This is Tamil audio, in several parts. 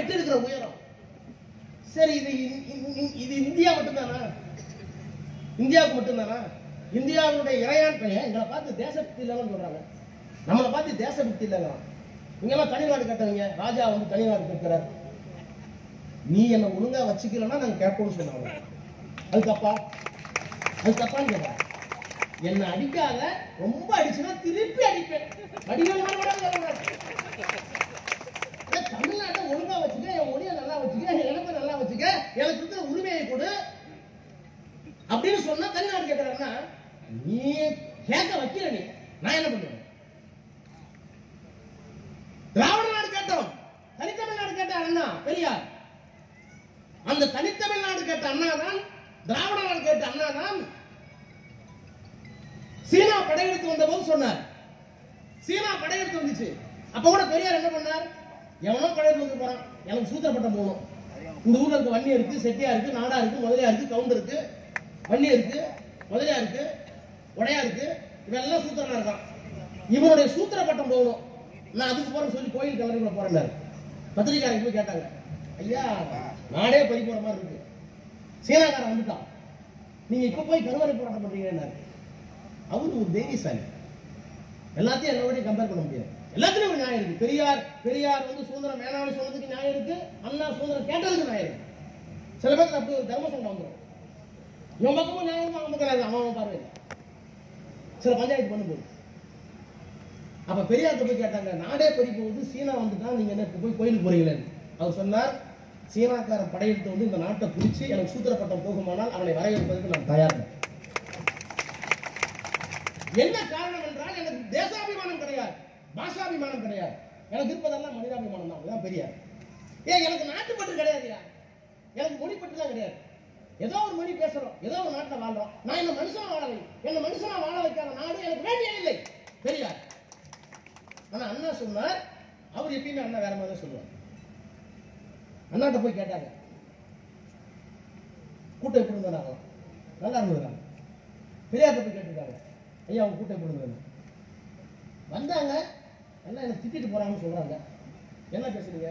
எட்டு இருக்கிற உயரம் சரி இது இ- இ- இ- இது இந்தியா மட்டும்தானா இந்தியாவுக்கு மட்டும்தானா இந்தியாவுடைய இறையான் பையன் எங்களை பார்த்து தேசபக்தி இல்லைன்னு சொல்றாங்க நம்மளை பார்த்து தேசபக்தி இல்லைங்கிறான் இங்கெல்லாம் தனிநாடு கட்டவங்க ராஜா வந்து தனிநாடு கேட்கிறார் நீ என்ன ஒழுங்கா வச்சுக்கலன்னா நாங்க கேட்போம்னு சொன்னாங்க அது தப்பா அது தப்பான்னு கேட்டா என்ன அடிக்காத ரொம்ப அடிச்சுன்னா திருப்பி அடிப்பேன் அடிக்கணும் தமிழ்நாட்டை ஒழுங்கா வச்சுக்க என் மொழியை நல்லா வச்சுக்க என் இனத்தை நல்லா வச்சுக்க எனக்கு இருக்கிற உரிமையை கொடு அப்படின்னு சொன்னா தமிழ்நாடு கேட்கறாங்கன்னா நீ கேட்க வைக்கல நீ நான் என்ன பண்ணுவேன் திராவிட நாடு கேட்டோம் தனித்தமிழ்நாடு கேட்ட அண்ணா பெரியார் அந்த தனித்தமிழ்நாடு கேட்ட அண்ணா தான் திராவிட நாடு கேட்ட அண்ணா தான் சீனா படையெடுத்து வந்த போது சொன்னார் சீனா படையெடுத்து வந்துச்சு அப்ப கூட பெரியார் என்ன பண்ணார் எவனோ படையெடுத்து வந்து போறான் எனக்கு சூத்திரப்பட்டம் போகணும் இந்த ஊர்ல இருக்க வன்னி இருக்கு செட்டியா இருக்கு நாடா இருக்கு முதலியா இருக்கு கவுண்டர் இருக்கு வன்னி இருக்கு முதலியா இருக்கு உடையா இருக்கு இவெல்லாம் சூத்திரனா இருக்கான் இவனுடைய சூத்திர பட்டம் போகணும் நான் அதுக்கு போறேன்னு சொல்லி கோயில் கல்லறைக்குள்ள போறேன் பத்திரிக்காரங்க போய் கேட்டாங்க ஐயா நாடே பறி போற மாதிரி இருக்கு சீனாக்காரன் வந்துட்டான் நீங்க இப்ப போய் கருவறை போராட்டம் பண்றீங்கன்னாரு அவரு ஒரு தைரியசாலி எல்லாத்தையும் எல்லாரோடையும் கம்பேர் பண்ண முடியாது எல்லாத்துலயும் ஒரு நியாயம் இருக்கு பெரியார் பெரியார் வந்து சுதந்திரம் வேணாம்னு சொன்னதுக்கு நியாயம் இருக்கு அண்ணா சுதந்திரம் கேட்டதுக்கு நியாயம் இருக்கு சில பேருக்கு அப்படி ஒரு தர்ம சண்டை வந்துடும் இவன் பக்கமும் நியாயம் இருக்கும், அவன் பக்கம் நியாயம் இருக்கும், அவன் அவன் பார்வையில் சில பஞ்சாயத்து பண்ணும்போது அப்ப பெரியார்ட்ட போய் கேட்டாங்க நாடே பறி போகுது சீனா வந்துட்டா நீங்க என்ன இப்ப போய் கோயிலுக்கு போறீங்களேன்னு அவர் சொன்னார் சீனாக்காரன் படையெடுத்து வந்து இந்த நாட்டை பிடிச்சு எனக்கு சூத்திரப்பட்டம் போகுமானால் அவனை வரவேற்பதற்கு நான் தயார் என்ன காரணம் என்றால் எனக்கு தேசாபிமானம் கிடையாது பாஷாபிமானம் கிடையாது எனக்கு இருப்பதெல்லாம் மனிதாபிமானம் தான் அதுதான் பெரியார் ஏன் எனக்கு நாட்டுப்பற்று கிடையாதுயா எனக்கு மொழிப்பற்றுலாம் கிடையாது ஏதோ ஒரு மொழி பேசுறோம் ஏதோ ஒரு நாட்டில் வாழ்றோம் நான் என்ன மனுஷனா வாழலை என்ன மனுஷனா வாழ வைக்காத நாடு எனக்கு வேண்டிய இல்லை பெரியார் ஆனா அண்ணா சொன்னார் அவர் எப்பயுமே அண்ணா வேற மாதிரி தான் சொல்லுவார் அண்ணாட்ட போய் கேட்டாங்க கூட்டம் எப்படி இருந்தாங்க நல்லா இருந்ததுனாங்க பெரியார்ட்ட போய் கேட்டிருக்காங்க ஐயா அவங்க கூட்டம் எப்படி இருந்தது வந்தாங்க எல்லாம் என்ன திட்டிட்டு போறாங்கன்னு சொல்றாங்க என்ன பேசுறீங்க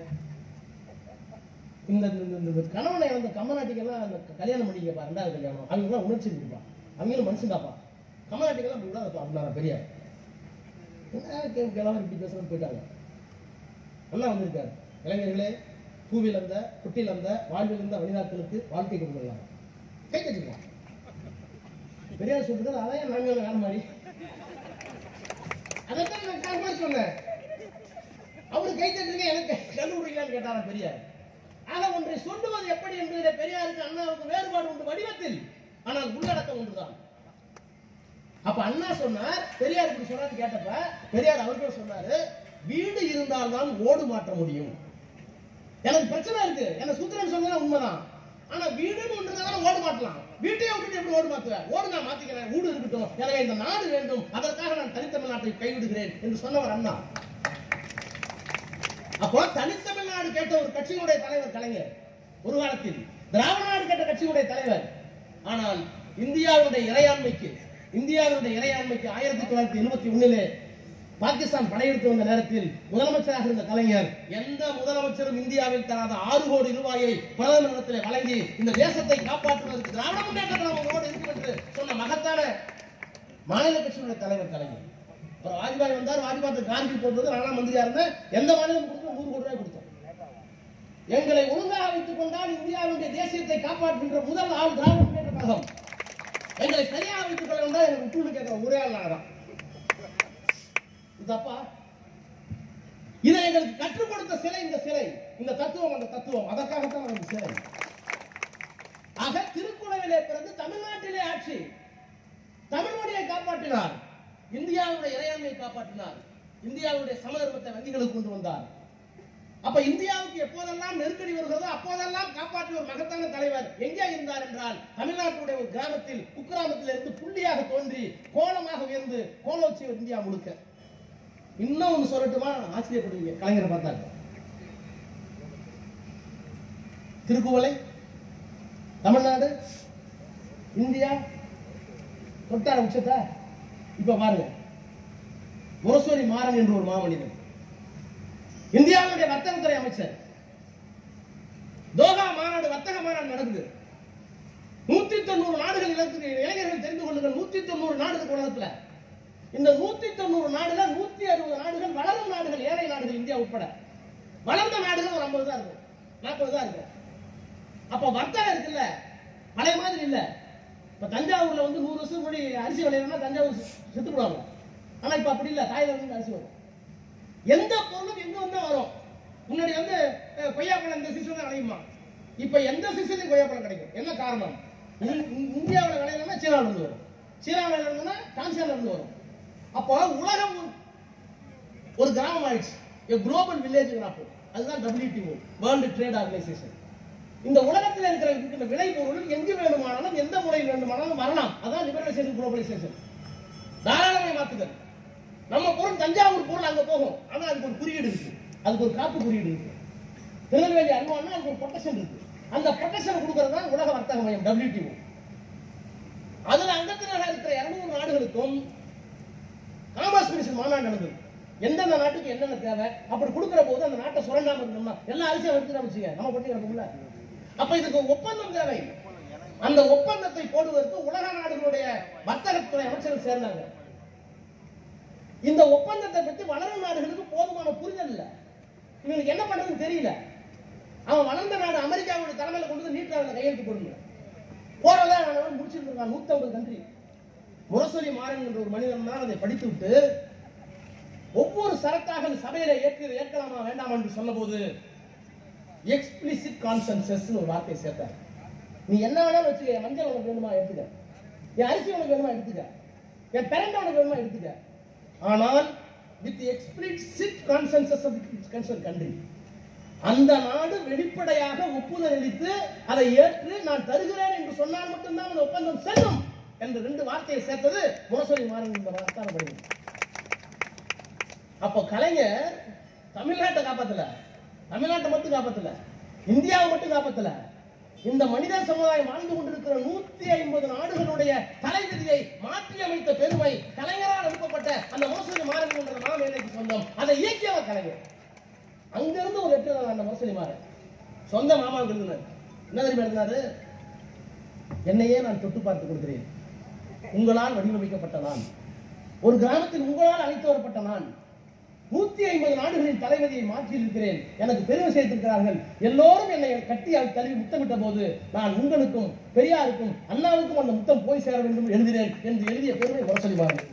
இந்த இந்த- இந்த- இந்த கணவனை அந்த கம்மநாட்டிக்கெல்லாம் அந்த கல்யாணம் பண்ணிக்கப்பா ரெண்டாவது கல்யாணம் அவங்களாம் உணர்ச்சி இருக்குப்பா அவங்களும் மனுஷன்தாப்பா கம்மநாட்டிக்கெல்லாம் அப்படி விடாதப்பா அப்படின்னா பெரியார் என்ன கே- கிழவர் இப்படி பேசுறோம்னு போயிட்டாங்க நல்லா வந்திருக்காரு இளைஞர்களே பூவில் அந்த குட்டில் அந்த வாழ்வில் இருந்த வனிதாக்களுக்கு வாழ்க்கை கொடுக்கலாம் கை கட்டிக்கலாம் பெரியார் சொல்றது அதான் நாங்க வேற மாதிரி அதைத்தான் நான் வேற மாதிரி சொன்னேன் அவரு கை தட்டுங்க எனக்கு கண்டுபிடிக்கலான்னு கேட்டாரா பெரியார் ஆக ஒன்றை சொல்லுவது எப்படி என்பதிலே பெரியாருக்கு அண்ணாவுக்கு வேறுபாடு உண்டு வடிவத்தில் ஆனால் உள்ளடக்கம் ஒன்றுதான் அப்ப அண்ணா சொன்னார் பெரியார் இப்படி சொன்னாரு கேட்டப்ப பெரியார் அவர்கள் சொன்னாரு வீடு இருந்தால்தான் ஓடு மாற்ற முடியும் எனக்கு பிரச்சனை இருக்கு என்ன சுத்திரன் சொன்னா உண்மைதான் ஆனா வீடுன்னு ஒன்று இருந்தாலும் ஓடு மாட்டலாம் வீட்டையே விட்டுட்டு எப்படி ஓடு மாத்துவேன் ஓடு நான் மாத்திக்கிறேன் வீடு இருக்கட்டும் எனவே இந்த நாடு வேண்டும் அதற்காக நான் தனித்தமிழ்நாட்டை கைவிடுகிறேன் என்று சொன்னவர் அண்ணா அப்போ தனித்தமிழ்நாடு கேட்ட ஒரு கட்சியினுடைய தலைவர் கலைஞர் ஒரு காலத்தில் திராவிட நாடு கேட்ட கட்சியுடைய தலைவர் ஆனால் இந்தியாவுடைய இறையாண்மைக்கு இந்தியாவுடைய இறையாண்மைக்கு ஆயிரத்தி தொள்ளாயிரத்தி எழுபத்தி ஒண்ணிலே பாகிஸ்தான் படையெடுத்து வந்த நேரத்தில் முதலமைச்சராக இருந்த கலைஞர் எந்த முதலமைச்சரும் இந்தியாவில் தராத ஆறு கோடி ரூபாயை பிரதமரிடத்தில் வழங்கி இந்த தேசத்தை காப்பாற்றுவதற்கு திராவிட முன்னேற்ற கழகம் உங்களோடு இருக்கும் என்று சொன்ன மகத்தான மாநில கட்சியுடைய தலைவர் கலைஞர் அப்புறம் வாஜ்பாய் வந்தார் வாஜ்பாய் கார்கில் போட்டது நானா மந்திரியா இருந்தேன் எந்த மாநிலம் கொடுத்தோம் நூறு கோடி ரூபாய் கொடுத்தோம் எங்களை ஒழுங்காக வைத்துக் கொண்டால் இந்தியாவுடைய தேசியத்தை காப்பாற்றுகின்ற முதல் ஆள் திராவிட முன்னேற்ற கழகம் எங்களை சரியாக வைத்துக் கொள்ள வேண்டாம் எனக்கு விட்டு கேட்கிற ஒரே ஆள் நான் தான் இது தப்பா இதை எங்களுக்கு கற்றுக் கொடுத்த சிலை இந்த சிலை இந்த தத்துவம் அந்த தத்துவம் அதற்காகத்தான் அந்த சிலை ஆக திருக்குறளிலே பிறகு தமிழ்நாட்டிலே ஆட்சி தமிழ் மொழியை காப்பாற்றினார் இந்தியாவுடைய இறையாண்மையை காப்பாற்றினார் இந்தியாவுடைய சமதர்மத்தை வங்கிகளுக்கு கொண்டு வந்தார் அப்ப இந்தியாவுக்கு எப்போதெல்லாம் நெருக்கடி வருகிறதோ அப்போதெல்லாம் காப்பாற்றிய ஒரு மகத்தான தலைவர் எங்கே இருந்தார் என்றால் தமிழ்நாட்டுடைய ஒரு கிராமத்தில் குக்கிராமத்தில் இருந்து புள்ளியாக தோன்றி கோலமாக உயர்ந்து கோலோச்சியவர் இந்தியா முழுக்க இன்னும் ஒன்று சொல்லட்டுமா ஆச்சரியப்படுவீங்க கலைஞரை பார்த்தாங்க திருக்குவளை தமிழ்நாடு இந்தியா தொட்டார உச்சத்தை இப்ப பாருங்க முரசொலி மாறன் என்று ஒரு மாமனிதன் இந்தியாவுடைய வர்த்தகத்துறை அமைச்சர் மாநாடு வர்த்தக மாநாடு நடக்குது நூத்தி தொண்ணூறு நாடுகள் இலக்கு இளைஞர்கள் தெரிந்து கொள்ளுங்கள் நூத்தி தொண்ணூறு நாடுகள் உலகத்துல இந்த நூத்தி தொண்ணூறு நாடுல நூத்தி அறுபது நாடுகள் வளரும் நாடுகள் ஏழை நாடுகள் இந்தியா உட்பட வளர்ந்த நாடுகள் ஒரு ஐம்பது தான் இருக்கும் நாற்பது தான் இருக்கும் அப்ப வர்த்தகம் இருக்குல்ல பழைய மாதிரி இல்ல இப்ப தஞ்சாவூர்ல வந்து நூறு வருஷம் முன்னாடி அரிசி விளையாடுனா தஞ்சாவூர் செ- செத்து போடுவாங்க ஆனா இப்ப அப்படி இல்ல தாயில இருந்து அரிசி வரும் எந்த பொருளும் எங்க வந்தா வரும் முன்னாடி வந்து அஹ், கொய்யாப்பழம் இந்த சீசன் தான் விளையுமா இப்ப எந்த சீசன்லயும் கொய்யாப்பழம் கிடைக்கும் என்ன காரணம் இந்~ இந்~ இந்தியாவுல விளையலன்னா சீனால இருந்து வரும் சீனால விளையலன்னா டான்சியால இருந்து வரும் அப்போ உலகம் ஒரு- ஒரு கிராமம் ஆயிடுச்சு குளோபல் வில்லேஜ் கிராஃப் அதுதான் WTO வேர்ல்டு ட்ரேட் ஆர்கனைசேஷன் இந்த உலகத்தில் இருக்கிற இருக்கிற விளை பொருள் எங்கு வேணுமானாலும் எந்த முறையில் வேண்டுமானாலும் வரலாம் அதான் லிபரலைசேஷன் குளோபலைசேஷன் தாராளமயமாக்குதல் நம்ம பொருள் தஞ்சாவூர் பொருள் அங்க போகும் ஆனா அதுக்கு ஒரு குறியீடு இருக்கு அதுக்கு ஒரு காப்பு குறியீடு இருக்கு திருநெல்வேலி அல்வான்னா அதுக்கு ஒரு ப்ரொடெக்ஷன் இருக்கு அந்த ப்ரொடெக்ஷன் கொடுக்கறது தான் உலக வர்த்தக மையம் WTO அதுல அங்கத்தினராக இருக்கிற இருநூறு நாடுகளுக்கும் காமர்ஸ் மினிஸ்டர் மாநாடு நடந்தது எந்தெந்த நாட்டுக்கு என்னென்ன தேவை அப்படி கொடுக்கிற போது அந்த நாட்டை சுரண்டாம இருந்தோம்னா எல்லா அரிசியும் எடுத்து வச்சுங்க நம்ம பண்ணி கிடக்கும்ல அப்ப இதுக்கு ஒப்பந்தம் தேவை அந்த ஒப்பந்தத்தை போடுவதற்கு உலக நாடுகளுடைய வர்த்தகத்துறை அமைச்சர்கள் சேர்ந்தாங்க இந்த ஒப்பந்தத்தை பற்றி வளரும் நாடுகளுக்கு போதுமான புரிதல் இல்ல இவனுக்கு என்ன பண்றதுன்னு தெரியல அவன் வளர்ந்த நாடு அமெரிக்காவோட தலைமையில கொண்டு வந்து நீட்டாவில் கையெழுத்து போடுங்க போறதா அவன் முடிச்சிருக்கான் நூத்தி ஐம்பது கண்ட்ரி முரசொலி மாறன் என்ற ஒரு மனிதன் தான் அதை படித்து விட்டு ஒவ்வொரு சரக்காக அந்த சபையில ஏற்க ஏற்கலாமா வேண்டாமா என்று சொன்னபோது எக்ஸ்பிளிசிட் கான்சென்சஸ் ஒரு வார்த்தை சேர்த்தார் நீ என்ன வேணாலும் வச்சுக்க என் மஞ்சள் உனக்கு வேணுமா எடுத்துக்க என் அரிசி உனக்கு வேணுமா எடுத்துக்க என் பிறந்த உனக்கு வேணுமா எடுத்துக்க ஆனால் with explicit consensus of concern country அந்த நாடு வெளிப்படையாக ஒப்புதல் அளித்து அதை ஏற்று நான் தருகிறேன் என்று சொன்னால் மட்டும்தான் அந்த ஒப்பந்தம் செல்லும் என்று ரெண்டு வார்த்தையை சேர்த்தது முரசொலி மாறன் இந்த வார்த்தானப்படுகிறது அப்போ கலைஞர் தமிழ்நாட்டை காப்பாத்தல தமிழ்நாட்டை மட்டும் காப்பாத்தல இந்தியாவை மட்டும் காப்பாத்தல இந்த மனித சமுதாயம் வாழ்ந்து கொண்டிருக்கிற நூத்தி ஐம்பது நாடுகளுடைய தலைவிதியை மாற்றி அமைத்த பெருமை கலைஞரால் அனுப்பப்பட்ட அந்த மோசடி மாறன் என்ற மாமேதைக்கு சொந்தம் அதை இயக்கியவர் கலைஞர் அங்கிருந்து ஒரு எட்டு அந்த மோசடி மாறன் சொந்த மாமாவுக்கு இருந்தார் என்ன தெரியுமா இருந்தாரு என்னையே நான் தொட்டு பார்த்து கொடுக்கிறேன் உங்களால் வடிவமைக்கப்பட்ட நான் ஒரு கிராமத்தில் உங்களால் அழைத்து வரப்பட்ட நான் நூத்தி ஐம்பது நாடுகளின் தலைவதியை மாற்றி இருக்கிறேன் எனக்கு பெருமை சேர்த்திருக்கிறார்கள் எல்லோரும் என்னை கட்டி அழு- தழுவி முத்தமிட்ட போது நான் உங்களுக்கும் பெரியாருக்கும் அண்ணாவுக்கும் அந்த முத்தம் போய் சேர வேண்டும் என்று எழுதினேன் என்று எழுதிய பெருமை முரசொலிவார்கள்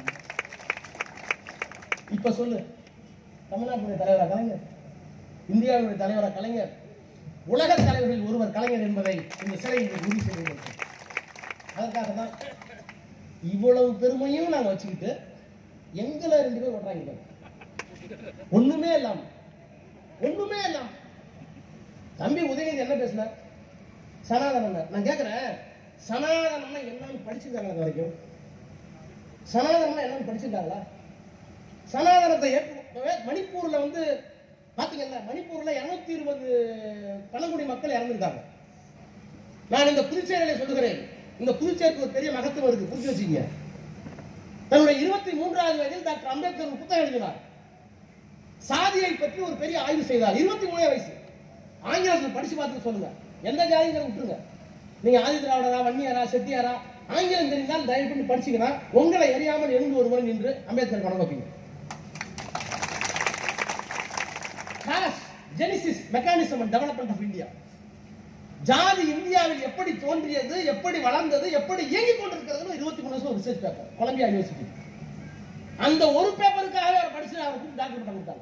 இப்ப சொல்லு தமிழ்நாட்டுடைய தலைவரா கலைஞர் இந்தியாவுடைய தலைவரா கலைஞர் உலக தலைவர்களில் ஒருவர் கலைஞர் என்பதை இந்த சிலை இன்று உறுதி செய்து அதற்காக தான் இவ்வளவு பெருமையும் நாங்க வச்சுக்கிட்டு எங்களை ரெண்டு பேர் ஓட்டுறாங்க பாரு. ஒண்ணுமே இல்லாம ஒண்ணுமே இல்லாம தம்பி உதயநிதி என்ன பேசினார் சனாதனம் நான் கேக்குறேன் சனாதனம்னா என்னன்னு படிச்சிருக்காங்க இது வரைக்கும் சனாதனம்னா என்னன்னு படிச்சிருக்காங்களா சனாதனத்தை ஏற்று மணிப்பூர்ல வந்து பாத்தீங்கல்ல மணிப்பூர்ல இருநூத்தி இருபது பழங்குடி மக்கள் இறந்துருக்காங்க நான் இந்த புதுச்சேரியில சொல்லுகிறேன் இந்த புதுச்சேரிக்கு ஒரு பெரிய மகத்துவம் இருக்கு புரிஞ்சு வச்சுங்க தன்னுடைய இருபத்தி மூன்றாவது வயதில் டாக்டர் அம்பேத்கர் ஒரு புத்தகம் எழுதினார் சாதியை பற்றி ஒரு பெரிய ஆய்வு செய்தார் இருபத்தி மூணே வயசு ஆங்கிலத்தில் படிச்சு பார்த்து சொல்லுங்க எந்த ஜாதிங்கிற விட்டுருங்க நீங்க ஆதி திராவிடரா வன்னியாரா செட்டியாரா ஆங்கிலம் தெரிந்தால் தயவு பண்ணி படிச்சீங்கன்னா உங்களை அறியாமல் எழுந்து ஒருவன் நின்று அம்பேத்கர் படம் வைப்பீங்க caste genesis mechanism and development of India ஜாதி இந்தியாவில் எப்படி தோன்றியது எப்படி வளர்ந்தது எப்படி இயங்கிக் கொண்டிருக்கிறது இருபத்தி மூணு வருஷம் ரிசர்ச் பேப்பர் கொலம்பியா யூனிவர்சிட்டி அந்த ஒரு பேப்பருக்காக அவர் படிச்சு அவருக்கு டாக்டர் பட்டம் கொடுத்தாங்க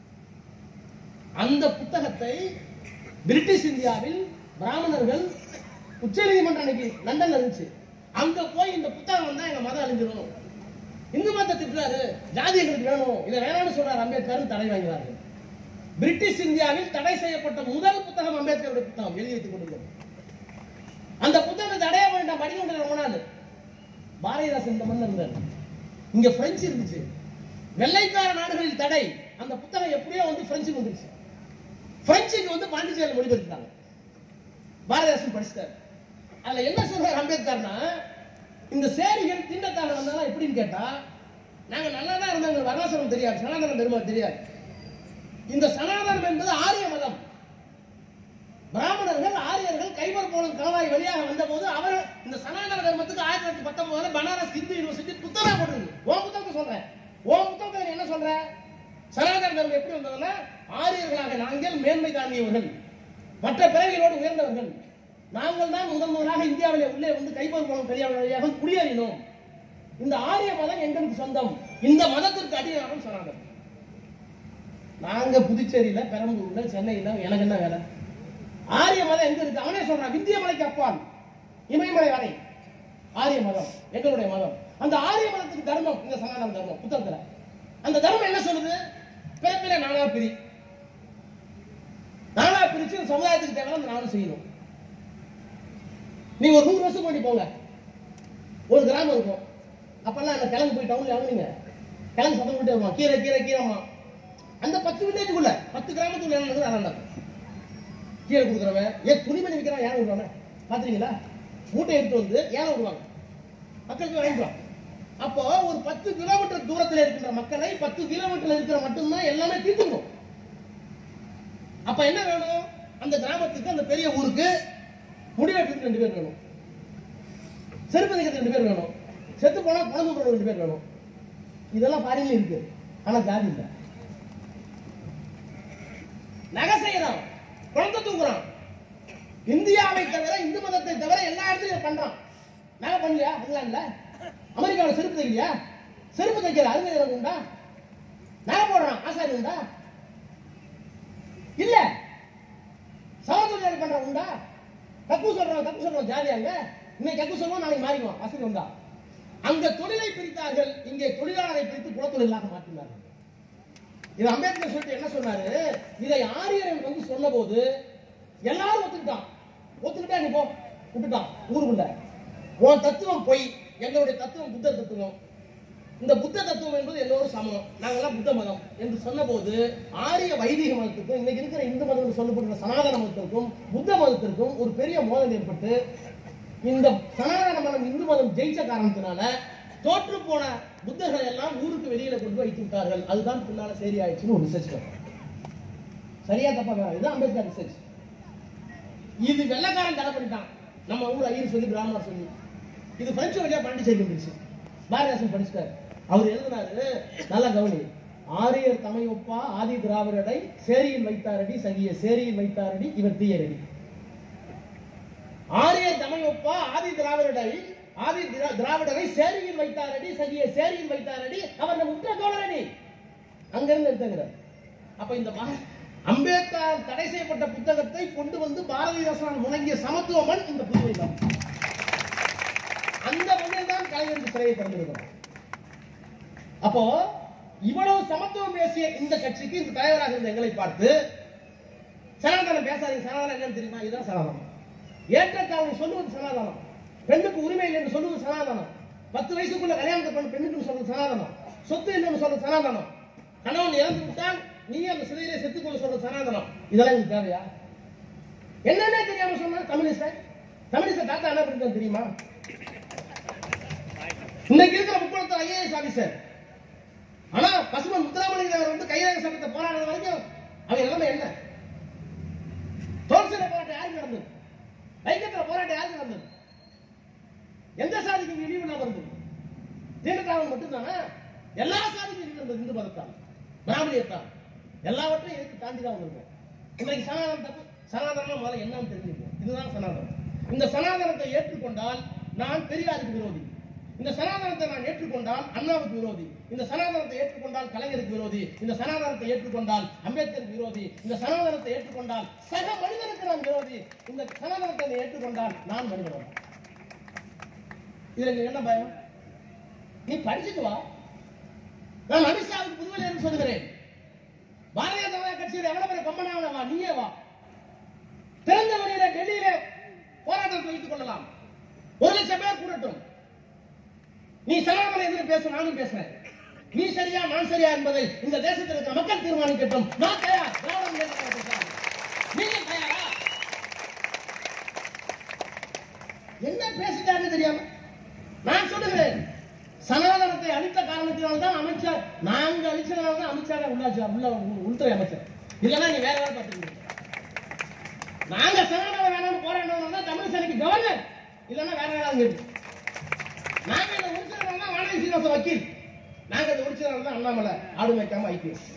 அந்த புத்தகத்தை பிரிட்டிஷ் இந்தியாவில் பிராமணர்கள் உச்சநீதிமன்றம் அன்னைக்கு லண்டன்ல இருந்துச்சு அங்க போய் இந்த புத்தகம் வந்தா எங்க மதம் அழிஞ்சிரும் இந்து மதத்தை திட்டுறாரு ஜாதி எங்களுக்கு வேணும் இதை வேணாம்னு சொல்றாரு அம்பேத்கர் தடை வாங்கிறாரு பிரிட்டிஷ் இந்தியாவில் தடை செய்யப்பட்ட முதல் புத்தகம் அம்பேத்கருடைய புத்தகம் எழுதி வைத்துக் கொண்டிருக்கிறது அந்த புத்தகத்தை தடையா பண்ணி நான் படிக்க முடியல ரொம்ப நாள் பாரதிதாசன் இந்த மண்ணில் இருந்தார் இங்க பிரெஞ்சு இருந்துச்சு வெள்ளைக்கார நாடுகளில் தடை அந்த புத்தகம் எப்படியோ வந்து பிரெஞ்சுக்கு வந்துருச்சு பிரெஞ்சுக்கு வந்து பாண்டிச்சேரியில் மொழிபெயர்த்தாங்க பாரதிதாசன் படிச்சிட்டார் அதுல என்ன சொல்றாரு அம்பேத்கர்னா இந்த சேரிகள் திண்டத்தாங்க வந்தாலும் எப்படின்னு கேட்டா நாங்க நல்லா தான் இருந்தோம் எங்களுக்கு வர்ணாசிரமம் தெரியாது சனாதனம் பெருமை தெரியாது இந்த சனாதனம் என்பது ஆரிய மதம் பிராமணர்கள் ஆரியர்கள் கை கைபர் போலும் கலவாய் வழியாக வந்தபோது அவர் இந்த சனாதன தர்மத்துக்கு ஆயிரத்தி தொள்ளாயிரத்தி பத்தொன்பதுல பனாரஸ் இந்து யூனிவர்சிட்டி புத்தகம் போட்டிருக்கு ஓ புத்தகத்தை சொல்றேன் ஓ புத்தகத்தை என்ன சொல்ற சனாதன தர்மம் எப்படி வந்ததுன்னா ஆரியர்களாக நாங்கள் மேன்மை தாண்டியவர்கள் மற்ற பிறவிகளோடு உயர்ந்தவர்கள் நாங்கள் தான் முதன் முதலாக இந்தியாவிலே உள்ளே வந்து கைபர் போலும் கல்யாண வழியாக குடியேறினோம் இந்த ஆரிய மதம் எங்களுக்கு சொந்தம் இந்த மதத்திற்கு அடியாரம் சனாதனம் நாங்க புதுச்சேரியில பெரம்பலூர்ல சென்னையில எனக்கு என்ன வேலை ஆரிய மதம் எங்க இருக்கு அவனே சொல்றான் விந்திய மலைக்கு அப்பால் இமயமலை வரை ஆரிய மதம் எங்களுடைய மதம் அந்த ஆரிய மதத்துக்கு தர்மம் இந்த சனாதன தர்மம் புத்தகத்துல அந்த தர்மம் என்ன சொல்லுது பிறப்பில நானா பிரி நானா பிரிச்சு இந்த சமுதாயத்துக்கு தேவை நானும் செய்யணும் நீங்க ஒரு நூறு வருஷம் பண்ணி போங்க ஒரு கிராமம் இருக்கும் அப்பெல்லாம் அந்த கிழங்கு போய் டவுன்ல இறங்குனீங்க கிழங்கு சத்தம் போட்டு வருவான் கீரை கீரை கீரைமா அந்த பத்து வில்லேஜுக்குள்ள பத்து கிராமத்துக்குள்ள என்ன நடக்குது அதான் நடக்கும் கீரை கொடுக்குறவன் ஏன் துணிமணி விற்கிறான் ஏன் விடுவாங்க பாத்துறீங்களா மூட்டை எடுத்து வந்து ஏன் விடுவாங்க மக்களுக்கு வாங்கிக்கலாம் அப்போ ஒரு பத்து கிலோமீட்டர் தூரத்துல இருக்கின்ற மக்களை பத்து கிலோமீட்டர்ல இருக்கிற மட்டும்தான் எல்லாமே தீர்த்துக்கணும் அப்ப என்ன வேணும் அந்த கிராமத்துக்கு அந்த பெரிய ஊருக்கு முடிவெட்டுக்கு ரெண்டு பேர் வேணும் செருப்பு தைக்கிறதுக்கு ரெண்டு பேர் வேணும் செத்து போனா குழம்பு போட ரெண்டு பேர் வேணும் இதெல்லாம் ஃபாரின்ல இருக்கு ஆனா ஜாதி இல்ல நகை செய்யறான் குழந்தை தூக்குறான் இந்தியாவை தவிர இந்து மதத்தை தவிர எல்லா இடத்துலயும் பண்றான் நகை பண்ணலையா இங்கிலாந்துல அமெரிக்காவில் செருப்பு தைக்கலையா செருப்பு தைக்கிற அருமை உண்டா நகை போடுறான் ஆசாரி உண்டா இல்ல சகோதரி பண்ற உண்டா தப்பு சொல்றோம் தப்பு சொல்றோம் ஜாலியாங்க இன்னைக்கு தப்பு சொல்லுவோம் நாளைக்கு மாறிடுவோம் வசதி வந்தா அங்க தொழிலை பிரித்தார்கள் இங்கே தொழிலாளரை பிரித்து குலத்தொழிலாக மாற்றினார்கள் இது அம்பேத்கர் சொல்லிட்டு என்ன சொன்னாரு இதை ஆரியர் வந்து சொன்னபோது எல்லாரும் ஒத்துக்கிட்டான் ஒத்துக்கிட்டா நீ போ விட்டுட்டான் ஊருக்குள்ள உன் தத்துவம் பொய் எங்களுடைய தத்துவம் புத்த தத்துவம் இந்த புத்த தத்துவம் என்பது எல்லோரும் சமம் நாங்கெல்லாம் புத்த மதம் என்று சொன்னபோது ஆரிய வைதிக மதத்துக்கும் இன்னைக்கு இருக்கிற இந்து மதம் என்று சொல்லப்படுற சனாதன மதத்திற்கும் புத்த மதத்திற்கும் ஒரு பெரிய மோதல் ஏற்பட்டு இந்த சனாதன மதம் இந்து மதம் ஜெயிச்ச காரணத்தினால தோற்று போன புத்தர்களை எல்லாம் ஊருக்கு வெளியில கொண்டு வைத்து விட்டார்கள் அதுதான் பின்னால சரி ஆயிடுச்சுன்னு ஒரு ரிசர்ச் சரியா தப்பா வேணாம். இதுதான் அம்பேத்கர் ரிசர்ச் இது வெள்ளக்காரன் தடை பண்ணிட்டான் நம்ம ஊர் ஐயர் சொல்லி பிராமணர் சொல்லி இது பிரெஞ்சு வழியா பாண்டிச்சேரி வந்துருச்சு பாரதிதாசன் படிச்சுட்டார் அவர் எழுதினாரு நல்லா கவனி ஆரியர் தமை ஒப்பா ஆதி திராவிடரை சேரியில் வைத்தாரடி சகிய சேரியில் வைத்தாரடி இவர் தீயரடி ஆரிய தமையொப்பா ஆதி திராவிடரை ஆதி திரா- திராவிடரை சேரியில் வைத்தாரடி சகிய சேரியில் வைத்தாரடி அவர் நம் உற்ற தோழரடி அங்கிருந்து எடுத்துக்கிறார் அப்ப இந்த பா- அம்பேத்கர் தடை செய்யப்பட்ட புத்தகத்தை கொண்டு வந்து பாரதிதாசன் முழங்கிய சமத்துவமன் இந்த புதுவை தான் அந்த மண்ணில் தான் கலைஞருக்கு சிறையை திறந்திருக்கிறோம் அப்போ இவ்வளவு சமத்துவம் பேசிய இந்த கட்சிக்கு இந்த தலைவராக இருந்த எங்களை பார்த்து சனாதனம் பேசாதீங்க சனாதனம் என்னன்னு தெரியுமா இதுதான் சனாதனம் ஏற்றத்தாழ்வு சொல்லுவது சனாதனம் பெண்ணுக்கு உரிமை இல்லை என்று சொல்லுவது சனாதனம் பத்து வயசுக்குள்ள கல்யாணத்தை பண்ண பெண்ணுக்கு சொல்றது சனாதனம் சொத்து இல்லைன்னு சொல்றது சனாதனம் கணவன் இறந்து விட்டால் நீ அந்த சிறையிலே செத்துக்கொள்ள சொல்றது சனாதனம் இதெல்லாம் எனக்கு தேவையா என்னன்னே தெரியாம சொன்னா தமிழிசை தமிழிசை தாத்தா என்ன பண்ணிருக்காரு தெரியுமா இன்னைக்கு இருக்கிற முப்பத்தி ஐஏஎஸ் ஆபீசர் ஆனா பசுமன் முத்துராமலிங்க தேவர் வந்து கைரேக சட்டத்தை போராடுற வரைக்கும் அவங்க நிலைமை என்ன தோல்சில போராட்டம் யாருக்கு நடந்தது ஐக்கியத்துல போராட்டம் யாருக்கு நடந்தது எந்த சாதிக்கு இழிவு இல்லாம இருந்தது தீண்டத்தாவன் மட்டும்தானே எல்லா சாதிக்கும் இழிவு இருந்தது இந்து மதத்தால் பிராமணியத்தால் எல்லாவற்றையும் எதுக்கு தாண்டி தான் வந்திருக்கோம் இன்னைக்கு சனாதனம் தப்பு சனாதனம் முதல்ல என்னன்னு தெரிஞ்சுக்கணும் இதுதான் சனாதனம் இந்த சனாதனத்தை ஏற்றுக்கொண்டால் நான் பெரியாருக்கு விரோதி இந்த சனாதனத்தை நான் ஏற்றுக்கொண்டால் அண்ணாவுக்கு விரோதி இந்த சனாதனத்தை ஏற்றுக்கொண்டால் கலைஞருக்கு விரோதி இந்த சனாதனத்தை ஏற்றுக்கொண்டால் அம்பேத்கருக்கு விரோதி இந்த சனாதனத்தை ஏற்றுக்கொண்டால் சக மனிதனுக்கு நான் விரோதி இந்த சனாதனத்தை நீ ஏற்றுக்கொண்டால் நான் மனிதன் இதுல நீ என்ன பயம் நீ படிச்சுட்டு வா நான் அமித்ஷாவுக்கு புதுவையில் என்று சொல்கிறேன் பாரதிய ஜனதா கட்சியில் எவ்வளவு பேர் கம்பனாவன வா நீயே வா திறந்த வழியில டெல்லியில போராட்டத்தை வைத்துக் கொள்ளலாம் ஒரு லட்சம் பேர் கூடட்டும் நீ சனாதன எதிர்ப்பு பேச நானும் பேசுறேன் நீ சரியா நான் சரியா என்பதை இந்த தேசத்தில் இருக்கிற மக்கள் தீர்மானிக்கட்டும் நான் தயார் திராவிட முன்னேற்ற கழகத்திற்காக. நீங்க தயாரா என்ன பேசிட்டாருன்னு தெரியாம நான் சொல்லுகிறேன் சனாதனத்தை அழித்த காரணத்தினால தான் அமைச்சர் நாங்க அழிச்சதுனால தான் அமித்ஷா உள்ளாட்சி உள்ள உள்துறை அமைச்சர் இல்லைன்னா நீ வேற வேலை பார்த்துருக்கீங்க நாங்க சனாதன வேணாம்னு போராடணும்னா தமிழிசைக்கு கவர்னர் இல்லைன்னா வேற யாராவது இருக்கு. நாங்க இந்த உரிச்சல் தான் வானதி சீனிவாச வக்கீல் நாங்க இந்த உரிச்சல் தான் அண்ணாமலை ஆடு வைக்காம ஐபிஎஸ்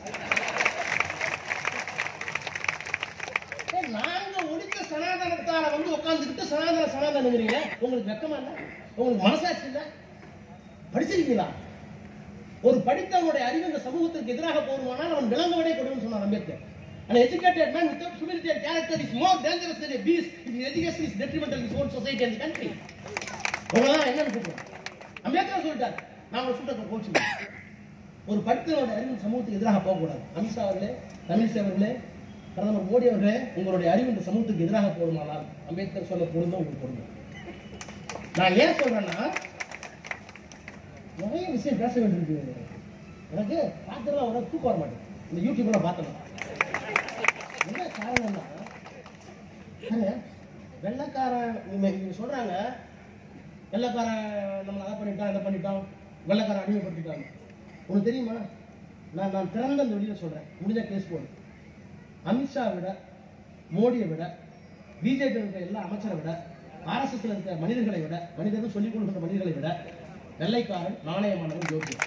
நாங்க ஒழித்த சனாதனத்தார வந்து உட்கார்ந்துக்கிட்டு சனாதன சனாதனங்கிறீங்க உங்களுக்கு வெக்கமா இல்ல உங்களுக்கு மனசாட்சி இல்ல படிச்சிருக்கீங்களா ஒரு படித்தவனுடைய அறிவு இந்த சமூகத்திற்கு எதிராக போகுமானால் அவன் விலங்கு விடை கொடுன்னு சொன்னார் Ambedkar An educated man without humility and character is more dangerous than a beast if his education is detrimental to his own society and the country. உங்களெல்லாம் என்னன்னு கூப்பிடுவோம் அம்பேத்கர் சொல்லிட்டார் நான் உங்களை சுட்ட கோச்சு ஒரு படித்தவனுடைய அறிவு சமூகத்துக்கு எதிராக போகக்கூடாது அமித்ஷா அவர்களே தமிழிசை அவர்களே பிரதமர் மோடி அவர்களே உங்களுடைய அறிவு இந்த சமூகத்துக்கு எதிராக போகுமானால் அம்பேத்கர் சொல்ல பொருந்தும் உங்களுக்கு பொருந்தும் நான் ஏன் சொல்றேன்னா நிறைய விஷயம் பேச வேண்டியிருக்கு எனக்கு பார்த்துலாம் வர தூக்கம் வர மாட்டேன் இந்த யூடியூப்ல பார்த்தேன் என்ன காரணம்னா பாருங்க, வெள்ளைக்காரன் இவங்க இவங்க சொல்றாங்க வெள்ளைக்காரன் நம்மளை அதை பண்ணிட்டான் இதை பண்ணிட்டான் வெள்ளைக்காரன் அடிமைப்படுத்திட்டாங்க உனக்கு தெரியுமா நான் நான் திறந்த அந்த வெளியில சொல்றேன் முடிஞ்ச கேஸ் போடு அமித்ஷா விட மோடியை விட பிஜேபி இருக்க எல்லா அமைச்சரை விட ஆர்எஸ்எஸ்ல இருக்க மனிதர்களை விட மனிதர்கள் சொல்லிக் கொடுக்கிற மனிதர்களை விட வெள்ளைக்காரன் நாணயமானவன் யோகியம்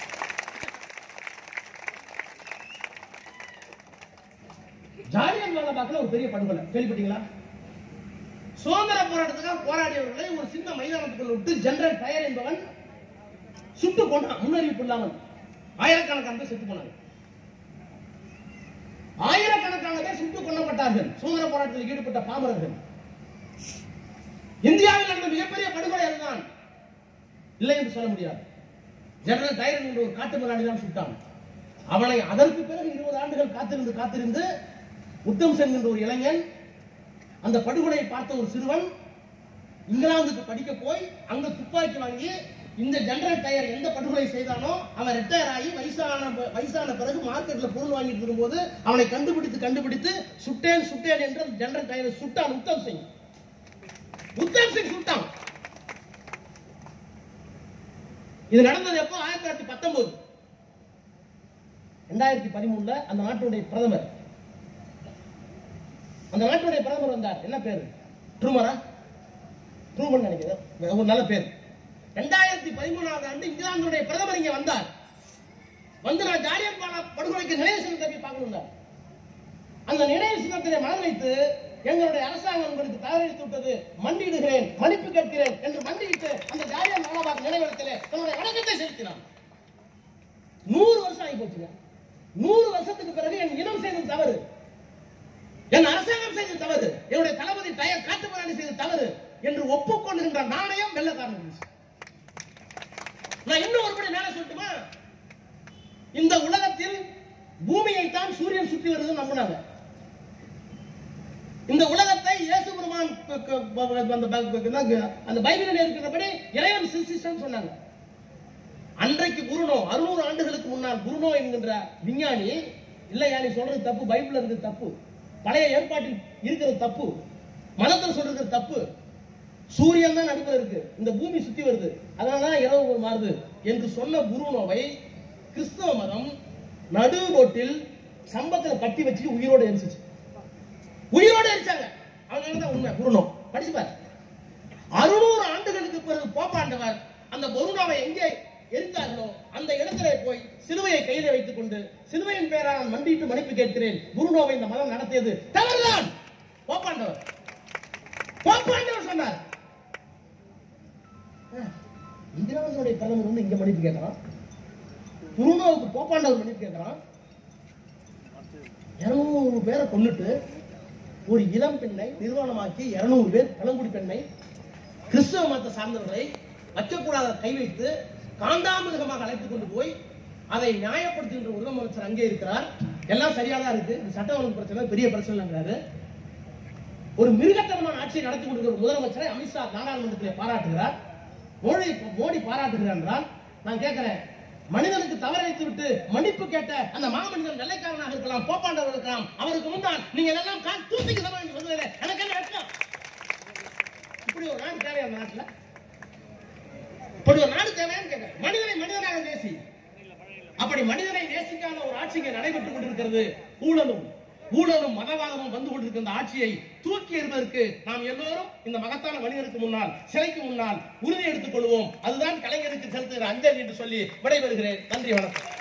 ஜாலியன் வாலாபாக்ல ஒரு பெரிய படுகொலை கேள்விப்பட்டீங்களா சுதந்திர போராட்டத்துக்காக போராடியவர்களை ஒரு சின்ன மைதானத்துக்குள்ள விட்டு ஜெனரல் டயர் என்பவன் சுட்டு கொண்டான் முன்னறிவிப்பு இல்லாமல் ஆயிரக்கணக்கான பேர் செத்து போனாங்க ஆயிரக்கணக்கான பேர் சுட்டுக் கொல்லப்பட்டார்கள் சுதந்திர போராட்டத்தில் ஈடுபட்ட பாமரர்கள் இந்தியாவில் நடந்த மிகப்பெரிய படுகொலை அதுதான் இல்லை என்று சொல்ல முடியாது ஜெனரல் டைரன் என்ற ஒரு காட்டு மிராண்டி தான் சுட்டான் அவனை அதற்கு பிறகு இருபது ஆண்டுகள் காத்திருந்து காத்திருந்து உத்தம் சென் என்ற ஒரு இளைஞன் அந்த படுகொலையை பார்த்த ஒரு சிறுவன் இங்கிலாந்துக்கு படிக்க போய் அங்க துப்பாக்கி வாங்கி இந்த ஜெனரல் டயர் எந்த படுகொலை செய்தானோ அவன் ரிட்டையர் ஆகி வயசான வயசான பிறகு மார்க்கெட்ல பொருள் வாங்கிட்டு இருக்கும்போது அவனை கண்டுபிடித்து கண்டுபிடித்து சுட்டேன் சுட்டேன் என்று அந்த ஜெனரல் டயரை சுட்டான் உத்தம் சிங் உத்தம் சிங் சுட்டான் இது நடந்தது எப்போ ஆயிரத்தி தொள்ளாயிரத்தி பத்தொன்பது ரெண்டாயிரத்தி பதிமூணுல அந்த நாட்டுடைய பிரதமர் அந்த நாட்டுடைய பிரதமர் வந்தார் என்ன பேரு ட்ரூமரா ட்ரூமன் நினைக்கிறேன் ஒரு நல்ல பேர் ரெண்டாயிரத்தி பதிமூணாவது ஆண்டு இங்கிலாந்துடைய பிரதமர் இங்க வந்தார் வந்து நான் ஜாலியன் வாலா படுகொலைக்கு நினைவு சின்னத்தை போய் பார்க்கணும் அந்த நினைவு சின்னத்திலே மனம் வைத்து எங்களுடைய அரசாங்கம் உங்களுக்கு தவறளித்து விட்டது மண்டியிடுகிறேன் மன்னிப்பு கேட்கிறேன் என்று மண்டியிட்டு அந்த ஜாலியன் வாலாபாக் நினைவிடத்திலே தன்னுடைய வணக்கத்தை செலுத்தினான் நூறு வருஷம் ஆகி போச்சுங்க நூறு வருஷத்துக்கு பிறகு என் இனம் செய்தது தவறு என் அரசாங்கம் செய்த தவறு என்னுடைய தளபதி டயர் காட்டுமிராண்டி செய்த தவறு என்று ஒப்புக்கொள்ளுகின்ற நாணயம் வெள்ளக்காரன் இருந்துச்சு. நான் இன்னும் ஒருபடி மேல சொல்லட்டுமா இந்த உலகத்தில் பூமியை தான் சூரியன் சுற்றி வருதுன்னு நம்பினாங்க இந்த உலகத்தை இயேசு பெருமான் க- க- ப- அந்த ப- என்னங்க, அந்த பைபிளில் இருக்கிறபடி இறைவன் சிருஷ்டிச்சான்னு சொன்னாங்க அன்றைக்கு குருனோ அறுநூறு ஆண்டுகளுக்கு முன்னால் குருனோ என்கின்ற விஞ்ஞானி இல்லையா நீ சொல்றது தப்பு பைபிள்ல இருக்கிறது தப்பு பழைய ஏற்பாட்டில் இருக்கிறது தப்பு மதத்தில் சொல்றது தப்பு சூரியன் தான் நடுவில் இருக்கு இந்த பூமி சுத்தி வருது அதனால தான் இரவு ஒரு மாறுது என்று சொன்ன குருனோவை கிறிஸ்தவ மதம் நடு ரோட்டில் சம்பத்துல கட்டி வச்சு உயிரோட எரிச்சிச்சு உயிரோட எரிச்சாங்க அவங்க தான் உண்மை குருனோ படிச்சு பாரு அறுநூறு ஆண்டுகளுக்கு பிறகு போப்பாண்டவர் அந்த பொருணாவை எங்கே எரித்தார்களோ அந்த இடத்திலே போய் சிலுவையை கையிலே வைத்துக் கொண்டு சிலுவையின் பேரால் நான் மண்டிட்டு மன்னிப்பு கேட்கிறேன் குருனோவை இந்த மதம் நடத்தியது தவறுதான் போப்பாண்டவர் போப்பாண்டவர் சொன்னார் அஹ், இங்கிலாந்துடைய பிரதமர் வந்து இங்க மன்னிப்பு கேட்கறான் குருனோவுக்கு போப்பாண்டவர் மன்னிப்பு கேட்கறான் இருநூறு பேரை கொன்னுட்டு ஒரு இளம் பெண்ணை நிர்வாணமாக்கி இருநூறு பேர் பழங்குடி பெண்ணை கிறிஸ்தவ மதத்தை சார்ந்தவர்களை வைக்கக்கூடாத கை வைத்து காண்டாமிருகமாக அழைத்துக் கொண்டு போய் அதை நியாயப்படுத்துகின்ற முதலமைச்சர் அங்கே இருக்கிறார் எல்லாம் சரியாதான் இருக்கு இது சட்ட ஒழுங்கு பிரச்சனை பெரிய பிரச்சனை இல்லைங்கிறாரு ஒரு மிருகத்தனமான ஆட்சியை நடத்தி கொண்டிருக்கிற ஒரு முதலமைச்சரை அமித்ஷா நாடாளுமன்றத்திலே பாராட்டுகிறார் மோடி மோடி பாராட்டுகிறார் என்றால் நான் கேட்கிறேன் மனிதனுக்கு தவறளித்து விட்டு மன்னிப்பு கேட்ட அந்த மாமனிதன் வெள்ளைக்காரனாக இருக்கலாம் போப்பாண்டவர் இருக்கலாம் அவருக்கு முன்னால் நீங்க எல்லாம் கால் தூத்திக்கு தர வேண்டி வந்ததில்லை எனக்கு என்ன அர்த்தம் இப்படி ஒரு நாடு தேவையா அந்த நாட்டுல இப்படி ஒரு நாடு தேவையான்னு கேட்கிறேன் மனிதனை மனிதனாக நேசி அப்படி மனிதனை நேசிக்காத ஒரு ஆட்சி இங்கே நடைபெற்றுக் கொண்டிருக்கிறது ஊழலும் ஊழலும் மதவாதமும் வந்து கொண்டிருக்கிற இந்த ஆட்சியை தூக்கி எறிவதற்கு நாம் எல்லோரும் இந்த மகத்தான மனிதருக்கு முன்னால் சிலைக்கு முன்னால் உறுதி எடுத்துக் கொள்வோம் அதுதான் கலைஞருக்கு செலுத்துகிற அஞ்சலி என்று சொல்லி விடைபெறுகிறேன் நன்றி வணக்கம்